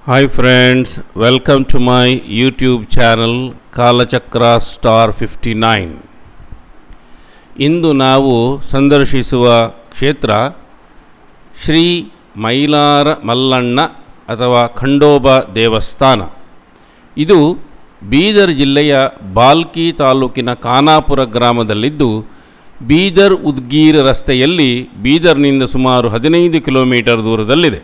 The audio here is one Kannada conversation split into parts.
Hi friends, welcome to my YouTube channel Kalachakra star fifty nine ಇಂದು ನಾವು ಸಂದರ್ಶಿಸುವ ಕ್ಷೇತ್ರ ಶ್ರೀ ಮೈಲಾರ ಮಲ್ಲಣ್ಣ ಅಥವಾ ಖಂಡೋಬ ದೇವಸ್ಥಾನ ಇದು ಬೀದರ್ ಜಿಲ್ಲೆಯ ಬಾಲ್ಕಿ ತಾಲೂಕಿನ ಖಾನಾಪುರ ಗ್ರಾಮದಲ್ಲಿದ್ದು ಬೀದರ್ ಉದ್ಗೀರ್ ರಸ್ತೆಯಲ್ಲಿ ಬೀದರ್ನಿಂದ ಸುಮಾರು ಹದಿನೈದು ಕಿಲೋಮೀಟರ್ ದೂರದಲ್ಲಿದೆ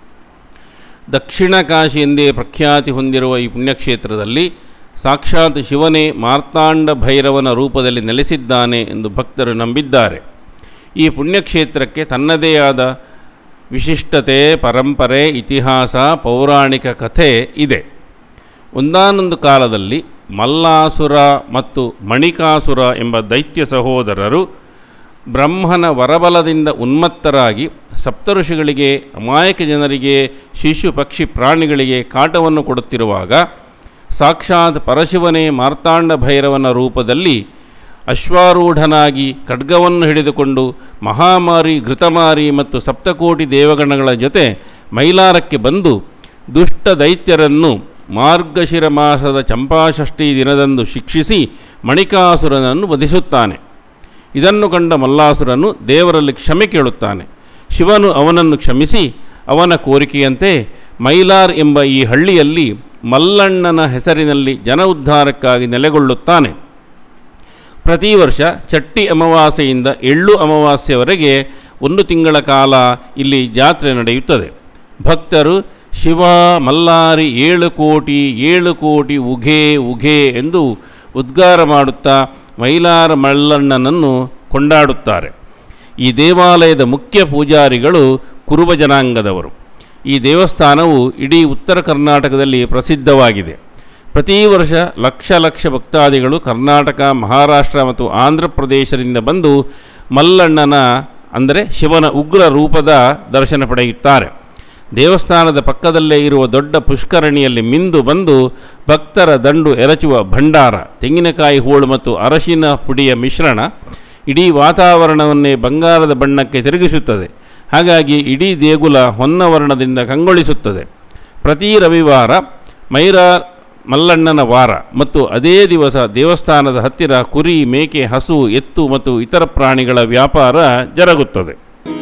ದಕ್ಷಿಣ ಕಾಶಿ ಎಂದೇ ಪ್ರಖ್ಯಾತಿ ಹೊಂದಿರುವ ಈ ಪುಣ್ಯಕ್ಷೇತ್ರದಲ್ಲಿ ಸಾಕ್ಷಾತ್ ಶಿವನೇ ಮಾರ್ತಾಂಡ ಭೈರವನ ರೂಪದಲ್ಲಿ ನೆಲೆಸಿದ್ದಾನೆ ಎಂದು ಭಕ್ತರು ನಂಬಿದ್ದಾರೆ ಈ ಪುಣ್ಯಕ್ಷೇತ್ರಕ್ಕೆ ತನ್ನದೇ ಆದ ವಿಶಿಷ್ಟತೆ ಪರಂಪರೆ ಇತಿಹಾಸ ಪೌರಾಣಿಕ ಕಥೆ ಇದೆ ಒಂದಾನೊಂದು ಕಾಲದಲ್ಲಿ ಮಲ್ಲಾಸುರ ಮತ್ತು ಮಣಿಕಾಸುರ ಎಂಬ ದೈತ್ಯ ಸಹೋದರರು ಬ್ರಹ್ಮನ ವರಬಲದಿಂದ ಉನ್ಮತ್ತರಾಗಿ ಸಪ್ತಋಷಿಗಳಿಗೆ ಅಮಾಯಕ ಜನರಿಗೆ ಶಿಶು ಪಕ್ಷಿ ಪ್ರಾಣಿಗಳಿಗೆ ಕಾಟವನ್ನು ಕೊಡುತ್ತಿರುವಾಗ ಸಾಕ್ಷಾತ್ ಪರಶಿವನೇ ಮಾರ್ತಾಂಡ ಭೈರವನ ರೂಪದಲ್ಲಿ ಅಶ್ವಾರೂಢನಾಗಿ ಖಡ್ಗವನ್ನು ಹಿಡಿದುಕೊಂಡು ಮಹಾಮಾರಿ ಘೃತಮಾರಿ ಮತ್ತು ಸಪ್ತಕೋಟಿ ದೇವಗಣಗಳ ಜೊತೆ ಮೈಲಾರಕ್ಕೆ ಬಂದು ದುಷ್ಟ ದೈತ್ಯರನ್ನು ಮಾರ್ಗಶಿರ ಮಾಸದ ಚಂಪಾಷಷ್ಠಿ ದಿನದಂದು ಶಿಕ್ಷಿಸಿ ಮಣಿಕಾಸುರನನ್ನು ವಧಿಸುತ್ತಾನೆ ಇದನ್ನು ಕಂಡ ಮಲ್ಲಾಸುರನು ದೇವರಲ್ಲಿ ಕ್ಷಮೆ ಕೇಳುತ್ತಾನೆ ಶಿವನು ಅವನನ್ನು ಕ್ಷಮಿಸಿ ಅವನ ಕೋರಿಕೆಯಂತೆ ಮೈಲಾರ್ ಎಂಬ ಈ ಹಳ್ಳಿಯಲ್ಲಿ ಮಲ್ಲಣ್ಣನ ಹೆಸರಿನಲ್ಲಿ ಜನ ಉದ್ಧಾರಕ್ಕಾಗಿ ನೆಲೆಗೊಳ್ಳುತ್ತಾನೆ ಪ್ರತಿ ವರ್ಷ ಚಟ್ಟಿ ಅಮಾವಾಸ್ಯೆಯಿಂದ ಎಳ್ಳು ಅಮಾವಾಸ್ಯೆವರೆಗೆ ಒಂದು ತಿಂಗಳ ಕಾಲ ಇಲ್ಲಿ ಜಾತ್ರೆ ನಡೆಯುತ್ತದೆ ಭಕ್ತರು ಶಿವ ಮಲ್ಲಾರಿ ಏಳು ಕೋಟಿ ಏಳು ಕೋಟಿ ಉಘೆ ಉಘೆ ಎಂದು ಉದ್ಗಾರ ಮಾಡುತ್ತಾ ಮೈಲಾರ ಮಲ್ಲಣ್ಣನನ್ನು ಕೊಂಡಾಡುತ್ತಾರೆ ಈ ದೇವಾಲಯದ ಮುಖ್ಯ ಪೂಜಾರಿಗಳು ಕುರುಬ ಜನಾಂಗದವರು ಈ ದೇವಸ್ಥಾನವು ಇಡೀ ಉತ್ತರ ಕರ್ನಾಟಕದಲ್ಲಿ ಪ್ರಸಿದ್ಧವಾಗಿದೆ ಪ್ರತಿ ವರ್ಷ ಲಕ್ಷ ಲಕ್ಷ ಭಕ್ತಾದಿಗಳು ಕರ್ನಾಟಕ ಮಹಾರಾಷ್ಟ್ರ ಮತ್ತು ಆಂಧ್ರ ಪ್ರದೇಶದಿಂದ ಬಂದು ಮಲ್ಲಣ್ಣನ ಅಂದರೆ ಶಿವನ ಉಗ್ರ ರೂಪದ ದರ್ಶನ ಪಡೆಯುತ್ತಾರೆ ದೇವಸ್ಥಾನದ ಪಕ್ಕದಲ್ಲೇ ಇರುವ ದೊಡ್ಡ ಪುಷ್ಕರಣಿಯಲ್ಲಿ ಮಿಂದು ಬಂದು ಭಕ್ತರ ದಂಡು ಎರಚುವ ಭಂಡಾರ ತೆಂಗಿನಕಾಯಿ ಹೋಳು ಮತ್ತು ಅರಶಿನ ಪುಡಿಯ ಮಿಶ್ರಣ ಇಡೀ ವಾತಾವರಣವನ್ನೇ ಬಂಗಾರದ ಬಣ್ಣಕ್ಕೆ ತಿರುಗಿಸುತ್ತದೆ ಹಾಗಾಗಿ ಇಡೀ ದೇಗುಲ ಹೊನ್ನವರ್ಣದಿಂದ ಕಂಗೊಳಿಸುತ್ತದೆ ಪ್ರತಿ ರವಿವಾರ ಮೈರಾ ಮಲ್ಲಣ್ಣನ ವಾರ ಮತ್ತು ಅದೇ ದಿವಸ ದೇವಸ್ಥಾನದ ಹತ್ತಿರ ಕುರಿ ಮೇಕೆ ಹಸು ಎತ್ತು ಮತ್ತು ಇತರ ಪ್ರಾಣಿಗಳ ವ್ಯಾಪಾರ ಜರುಗುತ್ತದೆ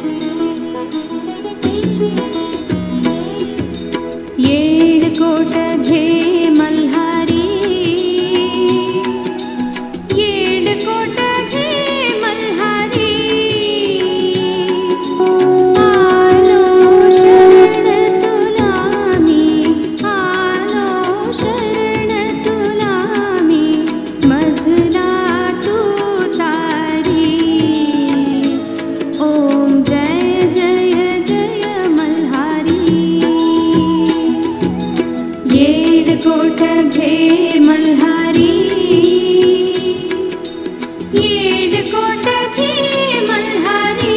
ಏಳ್ಕೋಟ ಘೇ ಮಲ್ಹಾರಿ ಏಳ್ಕೋಟ ಘೇ ಮಲ್ಹಾರಿ ಆಲೋ ಶರಣ ತುಲಾಮಿ ಆಲೋ ಶರಣ ತುಲಾಮಿ ಮಜಲಾ ತೂ ತಾರಿ ಓಂ ಜಯ ಜಯ ಜಯ ಮಲ್ಹಾರಿ ಏಳ್ಕೋಟ ಘೇ ಮಲ್ಹಾರಿ ಏಳ್ಕೋಟ ಘೇ ಮಲ್ಹಾರಿ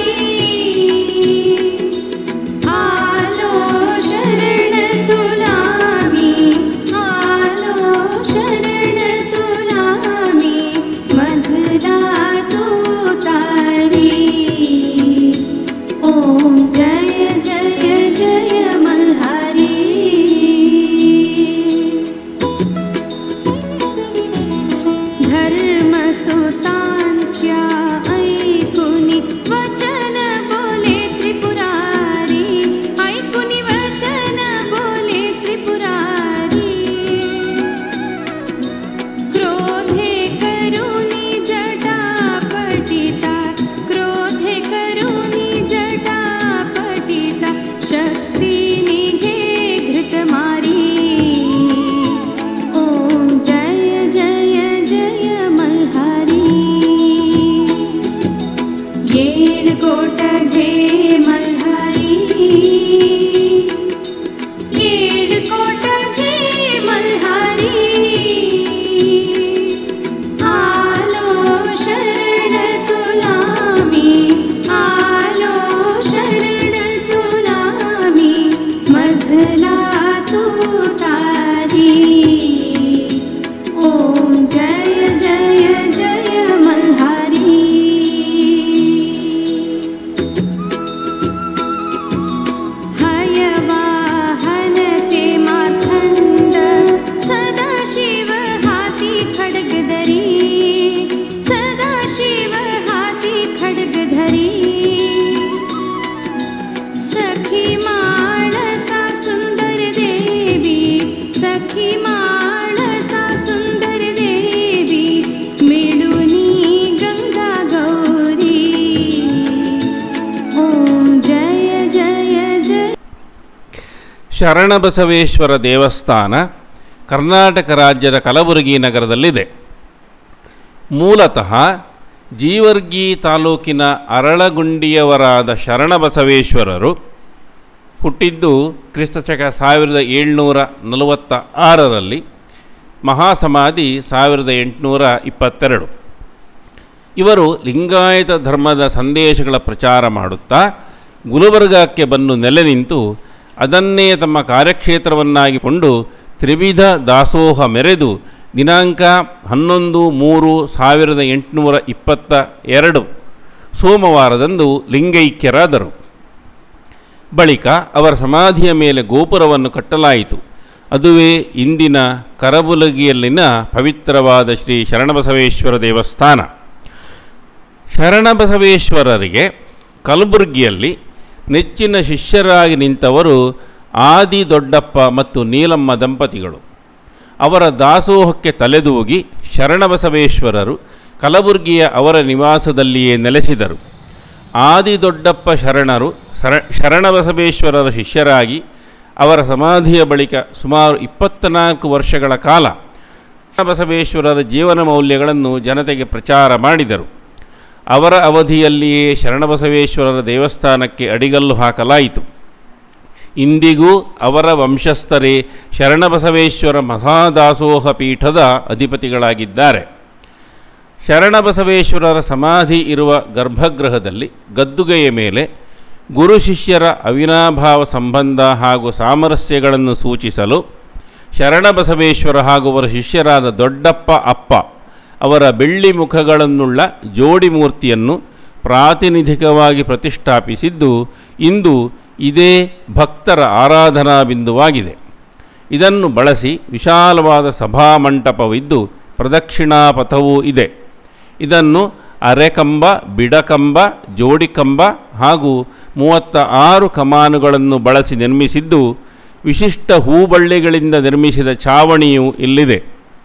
ಆಲೋ ಶರಣ ತುಲಾಮಿ ಆಲೋ ಶರಣ ತುಲಾಮಿ ಮಜಲಾ ತೂ ತಾರಿ ಓಂ ಜಯ ಜಯ ಜಯ ಮಲ್ಹಾರಿ धर्मसुतांच्या ऐकुनि वचन बोले त्रिपुरारी ऐकुनि वचन बोले त्रिपुरारी क्रोधे करुणि जटा पटिता क्रोधे करुणि जटा पटिता शक्ति निघे घृतमारी ॐ जय जय जय मल्हारी ಏಳ್ಕೋಟ ಘೇ ಮಲ್ಹಾರಿ ಏಳ್ಕೋಟ ಘೇ ಮಲ್ಹಾರಿ ಆಲೋ ಶರಣ ತುಲಾಮಿ ಆಲೋ ಶರಣ ತುಲಾಮಿ ಮಜಲಾ ತೂ ತಾರಿ ಓಂ ಜಯ ಜಯ ಜಯ ಮಲ್ಹಾರಿ ಹಯವಾಹನತೆ ಮಾ ಶರಣಬಸವೇಶ್ವರ ದೇವಸ್ಥಾನ ಕರ್ನಾಟಕ ರಾಜ್ಯದ ಕಲಬುರಗಿ ನಗರದಲ್ಲಿದೆ ಮೂಲತಃ ಜೀವರ್ಗಿ ತಾಲೂಕಿನ ಅರಳಗುಂಡಿಯವರಾದ ಶರಣಬಸವೇಶ್ವರರು ಹುಟ್ಟಿದ್ದು ಕ್ರಿಸ್ತಶಕ ಸಾವಿರದ ಏಳ್ನೂರ ನಲವತ್ತ ಆರರಲ್ಲಿ ಮಹಾಸಮಾಧಿ ಸಾವಿರದ ಎಂಟುನೂರ ಇಪ್ಪತ್ತೆರಡು ಇವರು ಲಿಂಗಾಯತ ಧರ್ಮದ ಸಂದೇಶಗಳ ಪ್ರಚಾರ ಮಾಡುತ್ತಾ ಗುಲ್ಬರ್ಗಕ್ಕೆ ಬಂದು ನೆಲೆ ನಿಂತು ಅದನ್ನೇ ತಮ್ಮ ಕಾರ್ಯಕ್ಷೇತ್ರವನ್ನಾಗಿಕೊಂಡು ತ್ರಿವಿಧ ದಾಸೋಹ ಮೆರೆದು ದಿನಾಂಕ ಹನ್ನೊಂದು ಮೂರು ಸಾವಿರದ ಎಂಟುನೂರ ಇಪ್ಪತ್ತ ಎರಡು ಸೋಮವಾರದಂದು ಲಿಂಗೈಕ್ಯರಾದರು ಬಳಿಕ ಅವರ ಸಮಾಧಿಯ ಮೇಲೆ ಗೋಪುರವನ್ನು ಕಟ್ಟಲಾಯಿತು ಅದುವೇ ಇಂದಿನ ಕರಬುಲಗಿಯಲ್ಲಿನ ಪವಿತ್ರವಾದ ಶ್ರೀ ಶರಣಬಸವೇಶ್ವರ ದೇವಸ್ಥಾನ ಶರಣಬಸವೇಶ್ವರರಿಗೆ ಕಲಬುರಗಿಯಲ್ಲಿ ನೆಚ್ಚಿನ ಶಿಷ್ಯರಾಗಿ ನಿಂತವರು ಆದಿ ದೊಡ್ಡಪ್ಪ ಮತ್ತು ನೀಲಮ್ಮ ದಂಪತಿಗಳು ಅವರ ದಾಸೋಹಕ್ಕೆ ತಲೆದೂಗಿ ಶರಣಬಸವೇಶ್ವರರು ಕಲಬುರಗಿಯ ಅವರ ನಿವಾಸದಲ್ಲಿಯೇ ನೆಲೆಸಿದರು ಆದಿ ದೊಡ್ಡಪ್ಪ ಶರಣರು ಶರ ಶರಣಬಸವೇಶ್ವರರ ಶಿಷ್ಯರಾಗಿ ಅವರ ಸಮಾಧಿಯ ಬಳಿಕ ಸುಮಾರು ಇಪ್ಪತ್ತ್ನಾಲ್ಕು ವರ್ಷಗಳ ಕಾಲ ಶರಣಬಸವೇಶ್ವರರ ಜೀವನ ಮೌಲ್ಯಗಳನ್ನು ಜನತೆಗೆ ಪ್ರಚಾರ ಮಾಡಿದರು ಅವರ ಅವಧಿಯಲ್ಲಿಯೇ ಶರಣಬಸವೇಶ್ವರರ ದೇವಸ್ಥಾನಕ್ಕೆ ಅಡಿಗಲ್ಲು ಹಾಕಲಾಯಿತು ಇಂದಿಗೂ ಅವರ ವಂಶಸ್ಥರೇ ಶರಣಬಸವೇಶ್ವರ ಮಹಾದಾಸೋಹ ಪೀಠದ ಅಧಿಪತಿಗಳಾಗಿದ್ದಾರೆ ಶರಣಬಸವೇಶ್ವರರ ಸಮಾಧಿ ಇರುವ ಗರ್ಭಗೃಹದಲ್ಲಿ ಗದ್ದುಗೆಯ ಮೇಲೆ ಗುರು ಶಿಷ್ಯರ ಅವಿನಾಭಾವ ಸಂಬಂಧ ಹಾಗೂ ಸಾಮರಸ್ಯಗಳನ್ನು ಸೂಚಿಸಲು ಶರಣಬಸವೇಶ್ವರ ಹಾಗೂ ಅವರ ಶಿಷ್ಯರಾದ ದೊಡ್ಡಪ್ಪ ಅಪ್ಪ ಅವರ ಬೆಳ್ಳಿ ಮುಖಗಳನ್ನುಳ್ಳ ಜೋಡಿ ಮೂರ್ತಿಯನ್ನು ಪ್ರಾತಿನಿಧಿಕವಾಗಿ ಪ್ರತಿಷ್ಠಾಪಿಸಿದ್ದು ಇಂದು ಇದೇ ಭಕ್ತರ ಆರಾಧನಾ ಬಿಂದುವಾಗಿದೆ ಇದನ್ನು ಬಳಸಿ ವಿಶಾಲವಾದ ಸಭಾಮಂಟಪವಿದ್ದು ಪ್ರದಕ್ಷಿಣಾಪಥವೂ ಇದೆ ಇದನ್ನು ಅರೆಕಂಬ ಬಿಡಕಂಬ ಜೋಡಿಕಂಬ ಹಾಗೂ ಮೂವತ್ತ ಆರು ಕಮಾನುಗಳನ್ನು ಬಳಸಿ ನಿರ್ಮಿಸಿದ್ದು ವಿಶಿಷ್ಟ ಹೂಬಳ್ಳಿಗಳಿಂದ ನಿರ್ಮಿಸಿದ ಛಾವಣಿಯೂ ಇಲ್ಲಿದೆ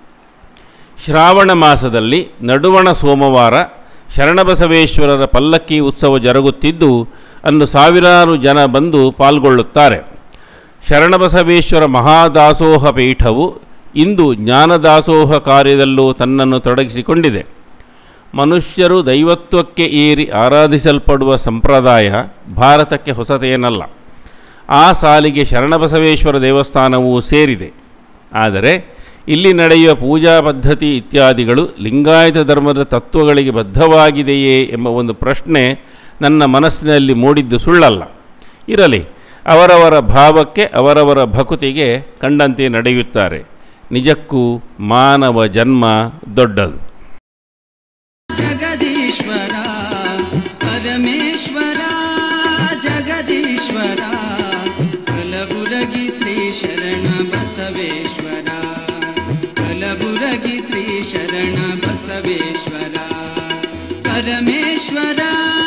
ಶ್ರಾವಣ ಮಾಸದಲ್ಲಿ ನಡುವಣ ಸೋಮವಾರ ಶರಣಬಸವೇಶ್ವರರ ಪಲ್ಲಕ್ಕಿ ಉತ್ಸವ ಜರುಗುತ್ತಿದ್ದು ಅಂದು ಸಾವಿರಾರು ಜನ ಬಂದು ಪಾಲ್ಗೊಳ್ಳುತ್ತಾರೆ ಶರಣಬಸವೇಶ್ವರ ಮಹಾದಾಸೋಹ ಪೀಠವು ಇಂದು ಜ್ಞಾನದಾಸೋಹ ಕಾರ್ಯದಲ್ಲೂ ತನ್ನನ್ನು ತೊಡಗಿಸಿಕೊಂಡಿದೆ ಮನುಷ್ಯರು ದೈವತ್ವಕ್ಕೆ ಏರಿ ಆರಾಧಿಸಲ್ಪಡುವ ಸಂಪ್ರದಾಯ ಭಾರತಕ್ಕೆ ಹೊಸತೇನಲ್ಲ ಆ ಸಾಲಿಗೆ ಶರಣಬಸವೇಶ್ವರ ದೇವಸ್ಥಾನವೂ ಸೇರಿದೆ ಆದರೆ ಇಲ್ಲಿ ನಡೆಯುವ ಪೂಜಾ ಪದ್ಧತಿ ಇತ್ಯಾದಿಗಳು ಲಿಂಗಾಯತ ಧರ್ಮದ ತತ್ವಗಳಿಗೆ ಬದ್ಧವಾಗಿದೆಯೇ ಎಂಬ ಒಂದು ಪ್ರಶ್ನೆ ನನ್ನ ಮನಸ್ಸಿನಲ್ಲಿ ಮೂಡಿದ್ದು ಸುಳ್ಳಲ್ಲ ಇರಲಿ ಅವರವರ ಭಾವಕ್ಕೆ ಅವರವರ ಭಕುತಿಗೆ ಕಂಡಂತೆ ನಡೆಯುತ್ತಾರೆ ನಿಜಕ್ಕೂ ಮಾನವ ಜನ್ಮ ದೊಡ್ಡದು ಜಗದೀಶ್ವರ ಪರಮೇಶ್ವರ ಜಗದೀಶ್ವರ ಕಲಬುರಗಿ ಶ್ರೀ ಶರಣ ಬಸವೇಶ್ವರ ಕಲಬುರಗಿ ಶ್ರೀ ಶರಣ ಬಸವೇಶ್ವರ ಪರಮೇಶ್ವರ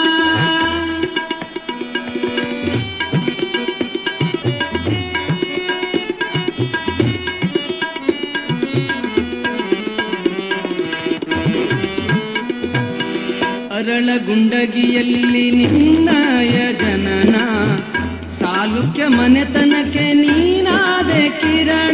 ಅರಳಗುಂಡಗಿಯಲ್ಲಿ ನಿನ್ನಯ ಜನನ ಸಾಲುಕ್ಯ ಮನೆತನಕ್ಕೆ ನೀನಾದೆ ಕಿರಣ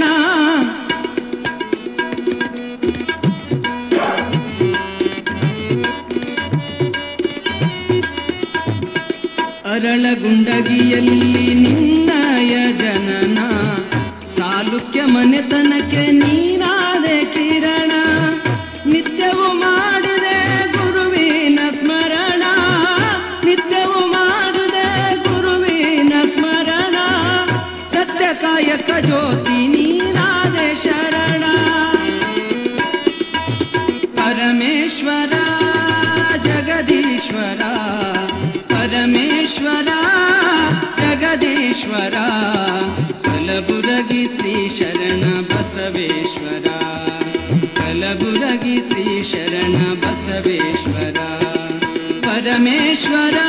ಅರಳಗುಂಡಗಿಯಲ್ಲಿ ನಿನ್ನಯ ಜನನ ಸಾಲುಕ್ಯ ಮನೆತನಕ್ಕೆ ನೀನಾದೆ ಕಿರಣ ನಿತ್ಯವು ಮಾಡಿದೆ ಗುರುವಿನ ಸ್ಮರಣ ನಿತ್ಯವು ಮಾಡಿದೆ ಗುರುವಿನ ಸ್ಮರಣ ಸತ್ಯ ಕಾಯಕ ಜ್ಯೋತಿ ನೀನಾದೆ ಶರಣ ಪರಮೇಶ್ವರ ಜಗದೀಶ್ವರ ಪರಮೇಶ್ವರ ಜಗದೀಶ್ವರ ಕಲಬುರಗಿ ಶ್ರೀ ಶರಣ ಬಸವೇಶ್ವರ ಕಲಬುರಗಿ ಶ್ರೀ ಶರಣ ಬಸವೇಶ್ವರ ಪರಮೇಶ್ವರ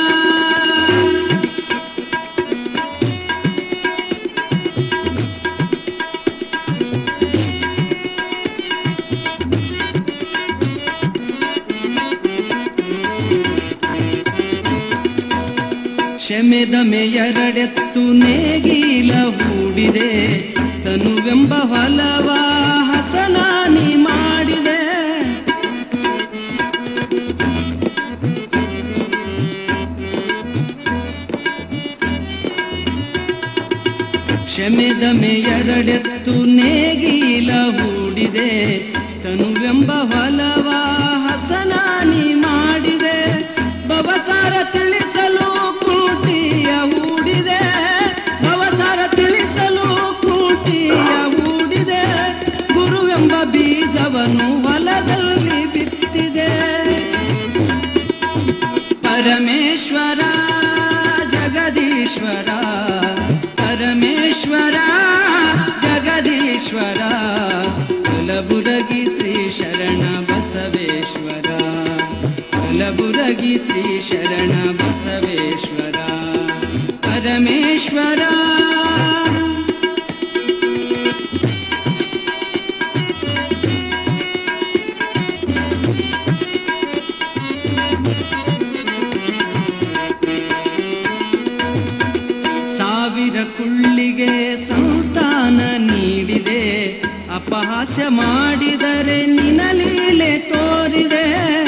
ಶಮೆದಮೆ ಎರಡೆತ್ತು ನೇಗಿಲ ಹೂಡಿದೆ ತನುವೆಂಬ ಹೊಲವ ಹಸನಾನಿ ಮಾಡಿದೆ ಶಮೆದಮೆ ಎರಡೆತ್ತು ನೇಗಿಲ ಹೂಡಿದೆ ತನುವೆಂಬ ಹೊಲವ ಹಸನಾನಿ ಮಾಡಿದೆ ಬವಸಾರ ತಿಳಿಸಲು ಕುಟಿಯ ಹೂಡಿದೆ ಬವಸಾರ ತಿಳಿಸಲು ಕುಟಿಯ ಹೂಡಿದೆ ಗುರುವೆಂಬ ಬೀಜವನ್ನು ಹೊಲದಲ್ಲಿ ಬಿತ್ತಿದೆ ಪರಮೇಶ್ವರ ಜಗದೀಶ್ವರ ಪರಮೇಶ್ವರ ಜಗದೀಶ್ವರ ಕಲಬುರಗಿ ಶ್ರೀ ಶರಣ ಬಸವೇಶ್ವರ ಕಲಬುರಗಿ ಶ್ರೀ ಶರಣ ಬಸವೇಶ್ವರ ಪರಮೇಶ್ವರ ಸಾವಿರ ಕುಳ್ಳಿಗೆ ಸಂತಾನ ನೀಡಿದೆ ಅಪಹಾಸ್ಯ ಮಾಡಿದರೆ ನಿನಲೀಲೆ ತೋರಿದೆ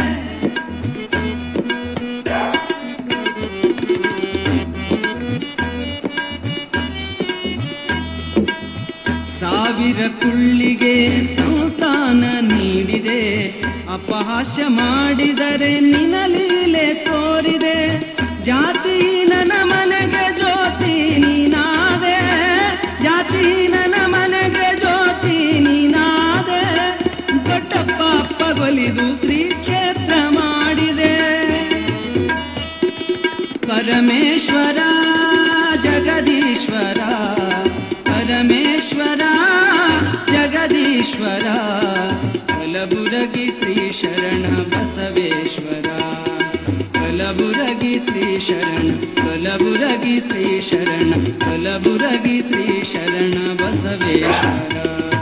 ಸಾವಿರ ಕುಳ್ಳಿಗೆ ಸಂತಾನ ನೀಡಿದೆ ಅಪಹಾಸ್ಯ ಮಾಡಿದರೆ ನಿನಲೀಲೆ ತೋರಿದೆ ಜಾತಿ ನನ್ನ ಮನೆಗೆ ಜ್ಯೋತಿ ನೀನಾದೆ ಜಾತಿ ನನ್ನ ಮನೆಗೆ ಜ್ಯೋತಿ ನೀನಾದೆ ದೊಡ್ಡಪ್ಪ ಪಗೊಲಿದು ಶ್ರೀ ಕ್ಷೇತ್ರ ಮಾಡಿದೆ ಪರಮೇಶ್ವರ ಜಗದೀಶ್ವರ ಪರಮೇಶ್ವರ ಜಗದೀಶ್ವರ ಕಲಬುರಗಿ ಶ್ರೀ ಶರಣ ಬಸವೇಶ್ವರ ಕಲಬುರಗಿ ಶ್ರೀ ಶರಣ ಕಲಬುರಗಿ ಶ್ರೀ ಶರಣ ಕಲಬುರಗಿ ಶ್ರೀ ಶರಣ ಬಸವೇಶ್ವರ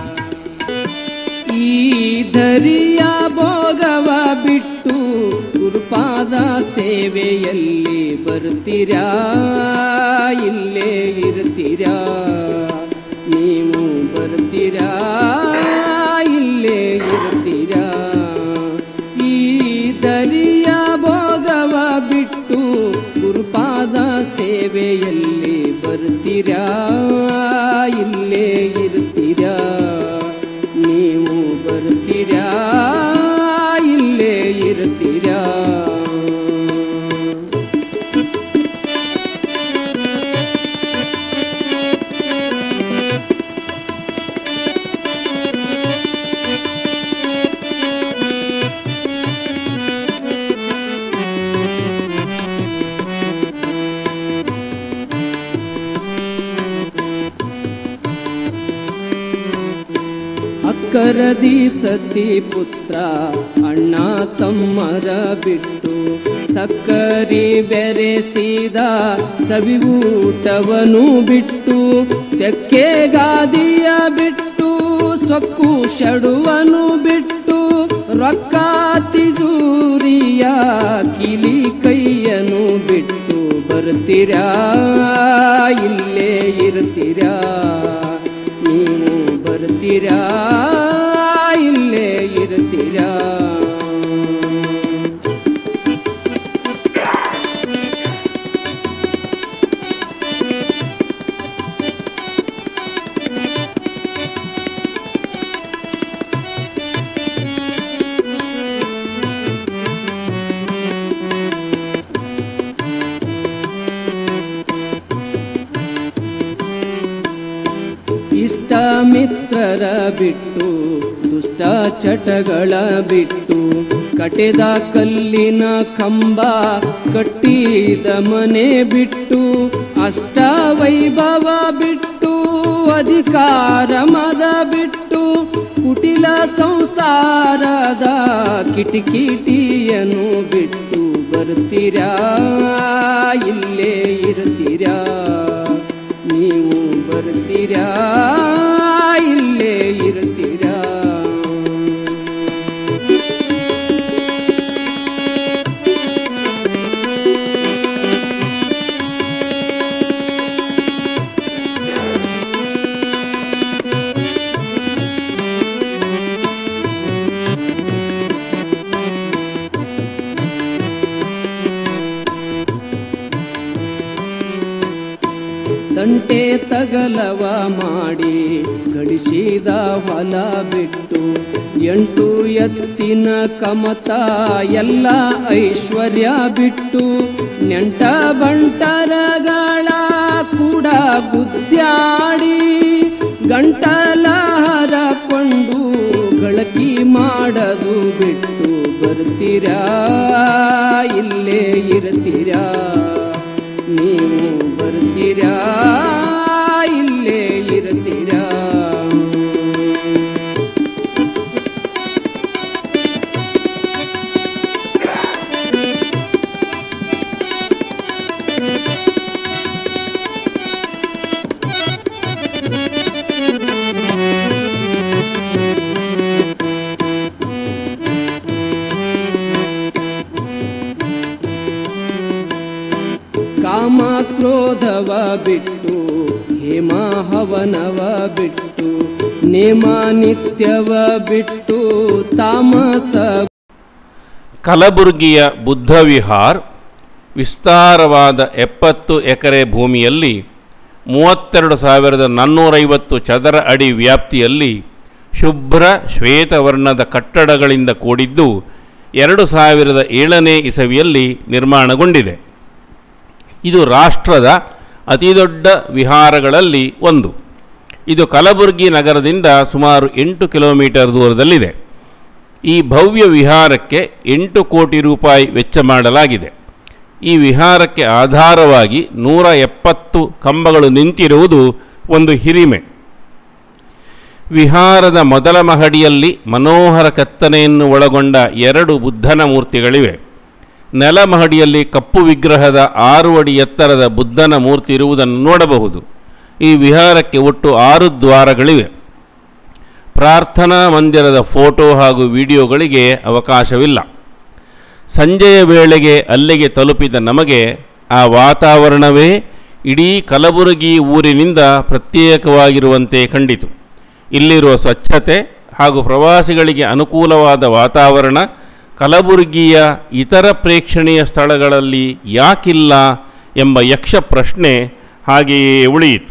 ಈ ಧರಿಯ ಭೋಗವ ಬಿಟ್ಟು ಗುರುಪಾದ ಸೇವೆಯಲ್ಲಿ ಬರ್ತೀರಾ ಇಲ್ಲೇ ಇರ್ತೀರಾ ನೀವು ಬರ್ತೀರಾ ಇಲ್ಲೇ ಇರ್ತೀರಾ ಈ ದರಿಯ ಭೋಗವ ಬಿಟ್ಟು ಗುರುಪಾದ ಸೇವೆಯಲ್ಲಿ ಬರ್ತೀರಾ ಇಲ್ಲೇ ಇರ್ತೀರಾ ನೀವು ಬರ್ತೀರಾ ಇಲ್ಲೇ ಇರ್ತೀರಾ ಅಕ್ಕರದಿ ಸತಿ ಪುತ್ರ ಅಣ್ಣ ತಮ್ಮರ ಬಿಟ್ಟು ಸಕ್ಕರಿ ಬೆರೆಸಿದ ಸವಿಯೂಟವನು ಬಿಟ್ಟು ತೆಕ್ಕೆ ಗಾದಿಯ ಬಿಟ್ಟು ಸೊಕ್ಕು ಶಡುವನು ಬಿಟ್ಟು ರೊಕ್ಕ ತಿಜೂರಿಯ ಕಿಲಿ ಕೈಯನು ಬಿಟ್ಟು ಬರ್ತೀರಾ ಇಲ್ಲೇ ಇರ್ತೀರಾ ನೀವು ಬರ್ತೀರಾ ಇಲ್ಲೇ ಇರ್ತೀರಾ ಇಷ್ಟ ಮಿತ್ರರ ಬಿಟ್ಟು ದುಷ್ಟ ಚಟಗಳ ಬಿಟ್ಟು ಕಟೆದ ಕಲ್ಲಿನ ಕಂಬ ಕಟ್ಟಿದ ಮನೆ ಬಿಟ್ಟು ಅಷ್ಟ ವೈಭವ ಬಿಟ್ಟು ಅಧಿಕಾರ ಮದ ಬಿಟ್ಟು ಕುಟಿಲ ಸಂಸಾರದ ಕಿಟಕಿಟಿಯನ್ನು ಬಿಟ್ಟು ಬರ್ತೀರಾ ಇಲ್ಲೇ ಇರ್ತೀರಾ ನೀವು ಬರ್ತೀರಾ ಇಲ್ಲೇ ಇರ್ತೀರಾ ತಗಲವ ಮಾಡಿ ಗಳಿಸಿದ ಹೊಲ ಬಿಟ್ಟು ಎಂಟು ಎತ್ತಿನ ಕಮತ ಎಲ್ಲ ಐಶ್ವರ್ಯ ಬಿಟ್ಟು ನೆಂಟ ಬಂಟರಗಳ ಕೂಡ ಗುದ್ದಾಡಿ ಗಂಟಲ ಹರಕೊಂಡು ಗಳಕಿ ಮಾಡದು ಬಿಟ್ಟು ಬರ್ತೀರಾ ಇಲ್ಲೇ ಇರ್ತೀರಾ ನೀವು ಬರ್ತೀರಾ ಇಲ್ಲೇ ಇರ್ತೀರಾ ಕಾಮ ಕ್ರೋಧವ ಬಿಟ್ಟು ಹೇಮ ಹವನವ ಬಿಟ್ಟು ನೇಮ ನಿತ್ಯವ ಬಿಟ್ಟು ತಾಮಸ ಕಲಬುರಗಿಯ ಬುದ್ಧ ವಿಹಾರ್ ವಿಸ್ತಾರವಾದ ಎಪ್ಪತ್ತು ಎಕರೆ ಭೂಮಿಯಲ್ಲಿ ಮೂವತ್ತೆರಡು ಸಾವಿರದ ನಾನ್ನೂರೈವತ್ತು ಚದರ ಅಡಿ ವ್ಯಾಪ್ತಿಯಲ್ಲಿ ಶುಭ್ರ ಶ್ವೇತವರ್ಣದ ಕಟ್ಟಡಗಳಿಂದ ಕೂಡಿದ್ದು ಎರಡು ಸಾವಿರದ ಏಳನೇ ಇಸವಿಯಲ್ಲಿ ನಿರ್ಮಾಣಗೊಂಡಿದೆ ಇದು ರಾಷ್ಟ್ರದ ಅತಿದೊಡ್ಡ ವಿಹಾರಗಳಲ್ಲಿ ಒಂದು ಇದು ಕಲಬುರಗಿ ನಗರದಿಂದ ಸುಮಾರು ಎಂಟು ಕಿಲೋಮೀಟರ್ ದೂರದಲ್ಲಿದೆ ಈ ಭವ್ಯ ವಿಹಾರಕ್ಕೆ ಎಂಟು ಕೋಟಿ ರೂಪಾಯಿ ವೆಚ್ಚ ಮಾಡಲಾಗಿದೆ ಈ ವಿಹಾರಕ್ಕೆ ಆಧಾರವಾಗಿ ನೂರ ಎಪ್ಪತ್ತು ಕಂಬಗಳು ನಿಂತಿರುವುದು ಒಂದು ಹಿರಿಮೆ ವಿಹಾರದ ಮೊದಲ ಮಹಡಿಯಲ್ಲಿ ಮನೋಹರ ಕೆತ್ತನೆಯನ್ನು ಒಳಗೊಂಡ ಎರಡು ಬುದ್ಧನ ಮೂರ್ತಿಗಳಿವೆ ನೆಲ ಮಹಡಿಯಲ್ಲಿ ಕಪ್ಪು ವಿಗ್ರಹದ ಆರು ಅಡಿ ಎತ್ತರದ ಬುದ್ಧನ ಮೂರ್ತಿ ಇರುವುದನ್ನು ನೋಡಬಹುದು ಈ ವಿಹಾರಕ್ಕೆ ಒಟ್ಟು ಆರು ದ್ವಾರಗಳಿವೆ ಪ್ರಾರ್ಥನಾ ಮಂದಿರದ ಫೋಟೋ ಹಾಗೂ ವಿಡಿಯೋಗಳಿಗೆ ಅವಕಾಶವಿಲ್ಲ ಸಂಜೆಯ ವೇಳೆಗೆ ಅಲ್ಲಿಗೆ ತಲುಪಿದ ನಮಗೆ ಆ ವಾತಾವರಣವೇ ಇಡೀ ಕಲಬುರಗಿ ಊರಿನಿಂದ ಪ್ರತ್ಯೇಕವಾಗಿರುವಂತೆ ಕಂಡಿತು ಇಲ್ಲಿರುವ ಸ್ವಚ್ಛತೆ ಹಾಗೂ ಪ್ರವಾಸಿಗಳಿಗೆ ಅನುಕೂಲವಾದ ವಾತಾವರಣ ಕಲಬುರಗಿಯ ಇತರ ಪ್ರೇಕ್ಷಣೀಯ ಸ್ಥಳಗಳಲ್ಲಿ ಯಾಕಿಲ್ಲ ಎಂಬ ಯಕ್ಷ ಪ್ರಶ್ನೆ ಹಾಗೆಯೇ ಉಳಿಯಿತು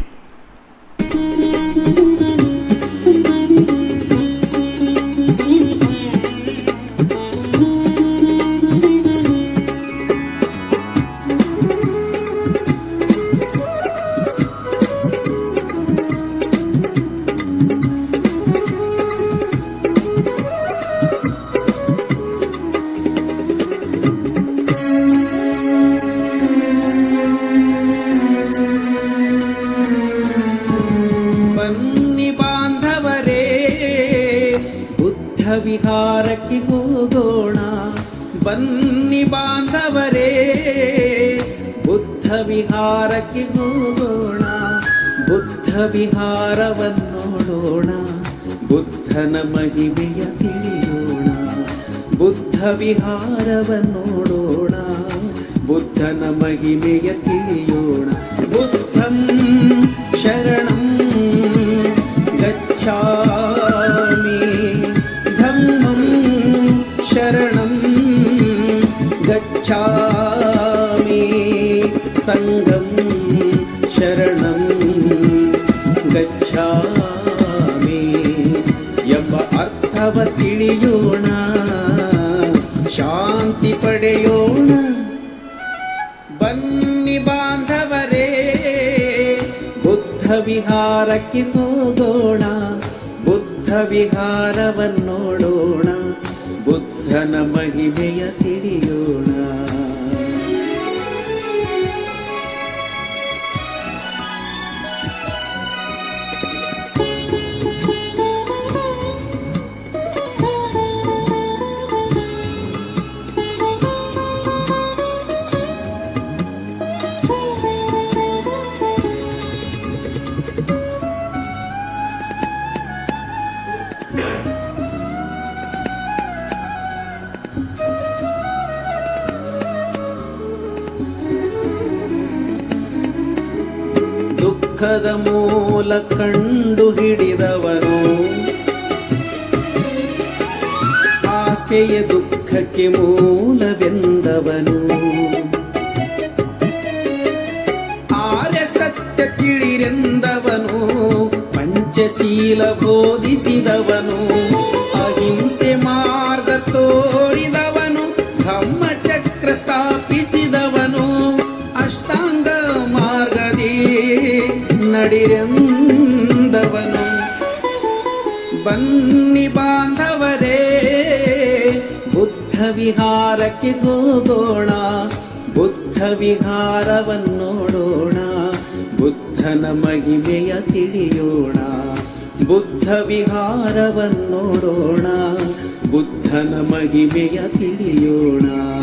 ಬನ್ನಿ ಬಾಂಧವರೇ ಬುದ್ಧ ವಿಹಾರಕ್ಕೆ ಹೋಗೋಣ ಬನ್ನಿ ಬಾಂಧವರೇ ಬುದ್ಧ ವಿಹಾರಕ್ಕೆ ಹೋಗೋಣ ಬುದ್ಧ ವಿಹಾರವನ್ನೋಡೋಣ ಬುದ್ಧನ ಮಹಿಮೆಯ ತಿಳಿಯೋಣ ಬುದ್ಧ ವಿಹಾರವನ್ನೋಡೋಣ ಬುದ್ಧನ ಮಹಿಮೆಯ ತಿಳಿಯೋಣ ಬುದ್ಧಂ ಶರಣಂ ಗಚ್ಛಾಮಿ ಧಮ್ಮಂ ಶರಣಂ ಗಚ್ಛಾಮಿ ಸಂಗಂ ಶರಣಂ ಗಚ್ಛಾಮಿ ಎಂಬ ಅರ್ಥವ ತಿಳಿಯೋಣ ಶಾಂತಿ ಪಡೆಯೋಣ ಬನ್ನಿ ಬಾಂಧವರೇ ಬುದ್ಧ ವಿಹಾರಕ್ಕೆ ಹೋಗೋಣ ಬುದ್ಧ ವಿಹಾರವನ್ನೋಡೋಣ ಬುದ್ಧನ ಮಹಿಮೆಯ ತಿಳಿಯೋಣ ದುಃಖದ ಮೂಲ ಕಂಡು ಹಿಡಿದವನು ಆಸೆಯ ದುಃಖಕ್ಕೆ ಮೂಲವೆಂದವನು ಆರ್ಯ ಸತ್ಯ ತಿಳಿರೆಂದವನು ಸತ್ಯಶೀಲ ಬೋಧಿಸಿದವನು ಅಹಿಂಸೆ ಮಾರ್ಗ ತೋರಿದವನು ಧಮ್ಮಚಕ್ರ ಸ್ಥಾಪಿಸಿದವನು ಅಷ್ಟಾಂಗ ಮಾರ್ಗದಿ ನಡಿರೆಂದವನು ಬನ್ನಿ ಬಾಂಧವರೇ ಬುದ್ಧ ವಿಹಾರಕ್ಕೆ ಹೋಗೋಣ ಬುದ್ಧ ವಿಹಾರವನ್ನೋಡೋಣ ಬುದ್ಧನ ಮಹಿಮೆಯ ತಿಳಿಯೋಣ ಬುದ್ಧ ವಿಹಾರವನ್ನೋಡೋಣ ಬುದ್ಧನ ಮಹಿಮೆಯ ತಿಳಿಯೋಣ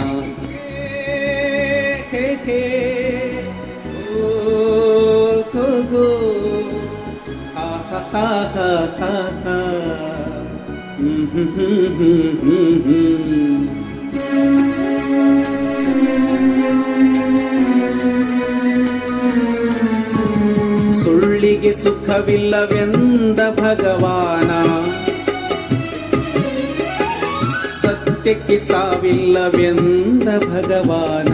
ಹೇ ಹೇ ಓ ಗೋ ಗೋ ಹಾ ಹಾ ಹಾ ಹಾ ಹಾ ಹಾ ಹ್ಮ್ ಹ್ಮ್ ಹ್ಮ್ ಹ್ಮ್ ಹ್ಮ್ ಹ್ಮ್ ಸುಳ್ಳಿಗೆ ಸುಖವಿಲ್ಲವೆಂದ ಭಗವಾನ ಸತ್ಯಕ್ಕೆ ಸಾವಿಲ್ಲವೆಂದ ಭಗವಾನ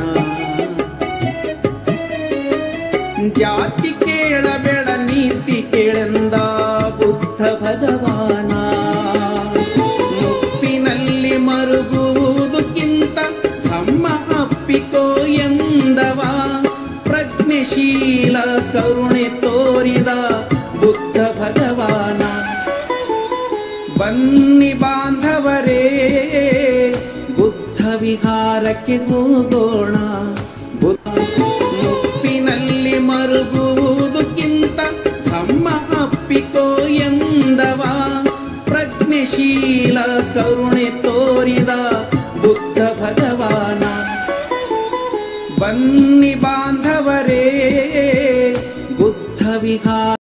ಜಾತಿ ಕೇಳಬೇಡ ನೀತಿ ಕೇಳೆಂದ ಬುದ್ಧ ಭಗವಾನ ಮುಪ್ಪಿನಲ್ಲಿ ಮರುಗುವುದಕ್ಕಿಂತ ಧಮ್ಮ ಅಪ್ಪಿಕೋ ಎಂದವ ಪ್ರಜ್ಞಶೀಲ ಕರುಣೆ ತೋರಿದ ಬುದ್ಧ ಭಗವಾನ ಬನ್ನಿ ಬಾಂಧವರೇ ಬುದ್ಧ ವಿಹಾರಕ್ಕೆ ಹೋಗೋಣ ಬುದ್ಧ ಮುಪ್ಪಿನಲ್ಲಿ ಮರುಗುವುದಕ್ಕಿಂತ ಧಮ್ಮ ಅಪ್ಪಿಕೋ ಎಂದವ ಪ್ರಜ್ಞಶೀಲ ಕರುಣೆ ತೋರಿದ ಬುದ್ಧ ಭಗವಾನ ಬನ್ನಿ ಬಾಂಧವರೇ ಬುದ್ಧ ವಿಹಾರ